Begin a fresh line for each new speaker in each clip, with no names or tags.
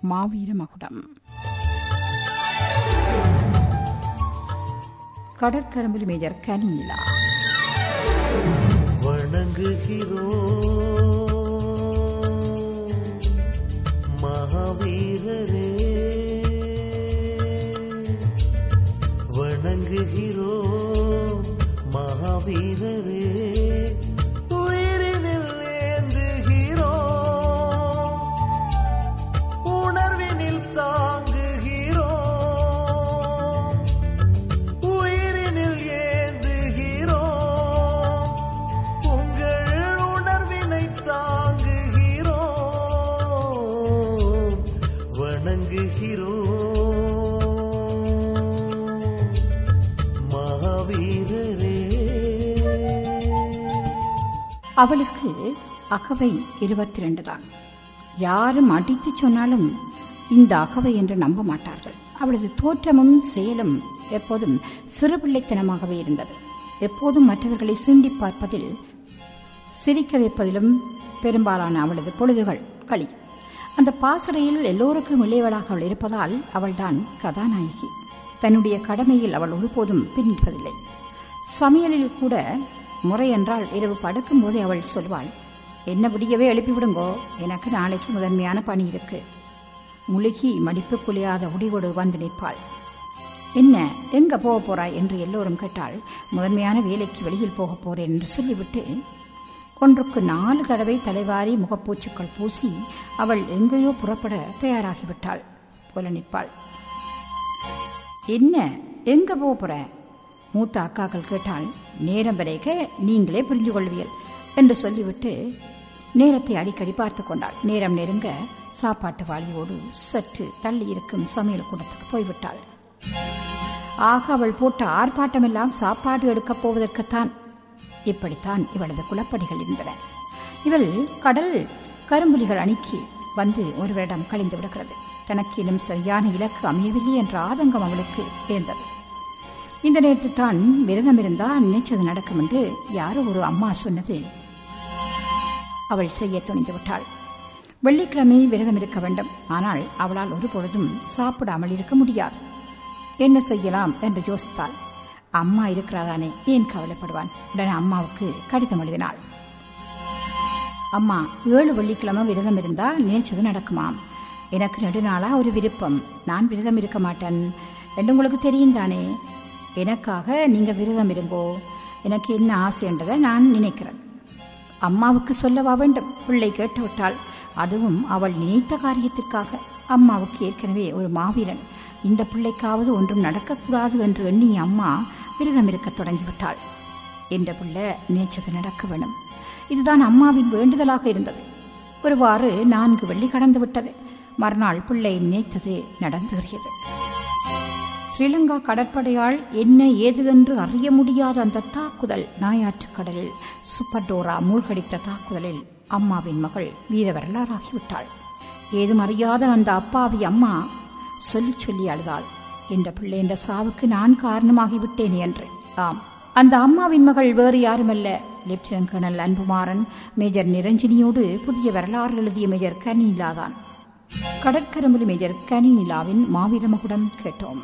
மாவீர மகுடம் கடற்கரம்பில் மேஜர் கனிநிலா
வணங்குகிறோம் மகாவீரரே வணங்குகிறோம் மகாவீரரே உயிரினில் ஏந்துகிறோம் உணர்வினில் தாங்குகிறோம் உயிரினில் ஏந்துகிறோம் உங்கள் உணர்வினை தாங்குகிறோம் வணங்குகிறோம் மகாவீரரே
அவளுக்கு அகவை இருபத்தி ரெண்டு தான் யாரும் அடித்து சொன்னாலும் இந்த அகவை என்று நம்ப மாட்டார்கள் அவளது தோற்றமும் செயலும் எப்போதும் சிறுபிள்ளைத்தனமாகவே இருந்தது எப்போதும் மற்றவர்களை சீண்டி பார்ப்பதில் சிரிக்க வைப்பதிலும் பெரும்பாலான அவளது பொழுதுகள் களி அந்த பாசறையில் எல்லோருக்கும் இளையவளாக அவள் இருப்பதால் அவள்தான் கதாநாயகி தன்னுடைய கடமையில் அவள் ஒருபோதும் பின்பற்றதில்லை சமையலில் கூட முறை என்றால் இரவு படுக்கும் போதே அவள் சொல்வாள் என்ன விடியவே எழுப்பி விடுங்கோ எனக்கு நாளைக்கு முதன்மையான பணி இருக்கு முழுகி மடிப்பு குலையாத உடிவோடு வந்து நிற்பாள் என்ன எங்க போக போறாய் என்று எல்லோரும் கேட்டால் முதன்மையான வேலைக்கு வெளியில் போக போறேன் என்று சொல்லிவிட்டு ஒன்றுக்கு நாலு தடவை தலைவாரி முகப்பூச்சுக்கள் பூசி அவள் எங்கேயோ புறப்பட தயாராகிவிட்டாள் போல நிற்பாள் என்ன எங்க போக போற மூத்த அக்காக்கள் கேட்டால் நேரம் வரைக்க நீங்களே புரிஞ்சு கொள்வீர்கள் என்று சொல்லிவிட்டு நேரத்தை அடிக்கடி பார்த்து கொண்டாள் நேரம் நெருங்க சாப்பாட்டு வாளியோடு சற்று தள்ளி இருக்கும் சமையல் கூடத்துக்கு போய்விட்டாள் ஆக அவள் போட்ட ஆர்ப்பாட்டமெல்லாம் சாப்பாடு எடுக்கப் போவதற்குத்தான் இப்படித்தான் இவளது குலப்படிகள் இருந்தன இவள் கடல் கரும்புலிகள் அணிக்கு வந்து ஒருவரிடம் கழிந்து விடுகிறது தனக்கு இன்னும் சரியான இலக்கு அமையவில்லை என்ற ஆதங்கம் அவளுக்கு இருந்தது இந்த நேரத்தில் தான் விரதம் இருந்தா நினைச்சது நடக்கும் என்று யாரோ ஒரு அம்மா சொன்னது அவள் செய்ய துணிந்து விட்டாள் வெள்ளிக்கிழமை விரதம் இருக்க வேண்டும் ஆனால் அவளால் ஒரு பொழுதும் சாப்பிடாமல் இருக்க முடியாது என்ன செய்யலாம் என்று யோசித்தாள் அம்மா இருக்கிறாதானே ஏன் கவலைப்படுவான் உடனே அம்மாவுக்கு கடிதம் எழுதினாள் அம்மா ஏழு வெள்ளிக்கிழமை விரதம் இருந்தா நினைச்சது நடக்குமாம் எனக்கு நெடுநாளா ஒரு விருப்பம் நான் விரதம் இருக்க மாட்டேன் என்று உங்களுக்கு தெரியும் தானே எனக்காக நீங்க விரதம் இருங்கோ எனக்கு என்ன ஆசைன்றதை நான் நினைக்கிறேன் அம்மாவுக்கு சொல்லவா வேண்டும் பிள்ளை கேட்டுவிட்டாள் அதுவும் அவள் நினைத்த காரியத்திற்காக அம்மாவுக்கு ஏற்கனவே ஒரு மாவீரன் இந்த பிள்ளைக்காவது ஒன்றும் நடக்கக்கூடாது என்று எண்ணிய அம்மா விரதம் இருக்கத் தொடங்கிவிட்டாள் என்ற பிள்ளை நினைச்சது நடக்க வேணும் இதுதான் அம்மாவின் வேண்டுதலாக இருந்தது ஒருவாறு நான்கு வெள்ளி கடந்து விட்டது மறுநாள் பிள்ளை நினைத்தது நடந்துகிறது ஸ்ரீலங்கா கடற்படையால் என்ன ஏது என்று அறிய முடியாத அந்த தாக்குதல் நாயாற்றுக் கடலில் சுப்பர்டோரா மூழ்கடித்த தாக்குதலில் அம்மாவின் மகள் வீர வரலாறாகிவிட்டாள் ஏதும் அறியாத அந்த அப்பாவி அம்மா சொல்லி சொல்லி அழுதாள் என்ற பிள்ளை என்ற சாவுக்கு நான் காரணமாகிவிட்டேன் என்று ஆம் அந்த அம்மாவின் மகள் வேறு யாருமல்ல லெப்டினன்ட் கர்னல் அன்புமாறன் மேஜர் நிரஞ்சினியோடு புதிய வரலாறு எழுதிய மேஜர் கனிநிலாதான் கடற்கரம்பில் மேஜர் கனிநிலாவின் மாவீர மகுடம் கேட்டோம்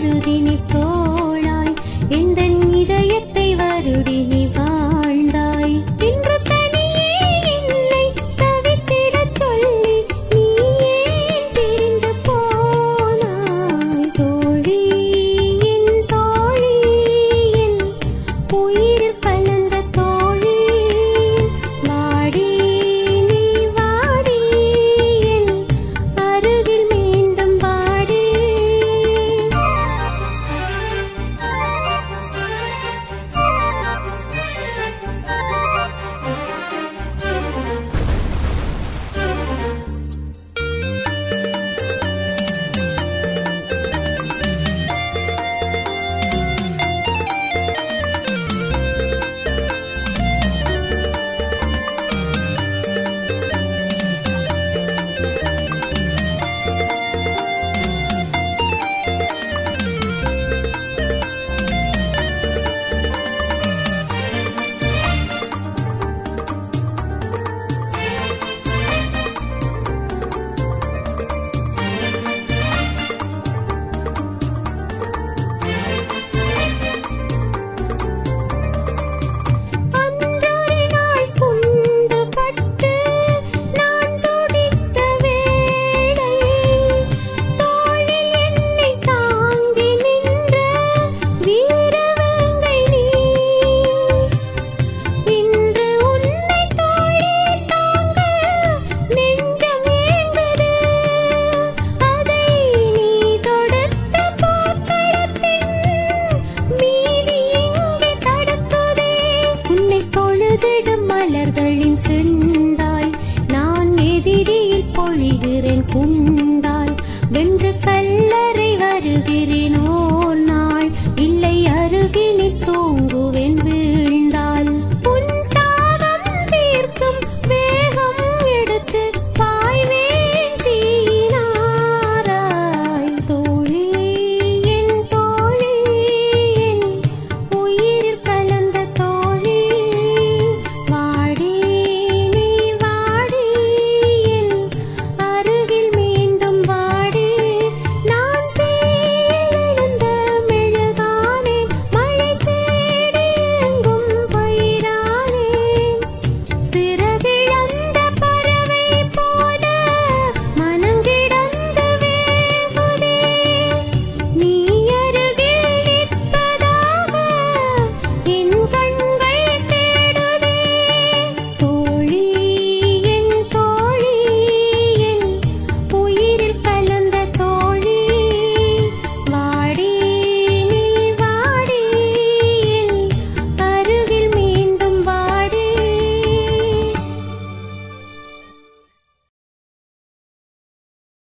மருதினில் தோ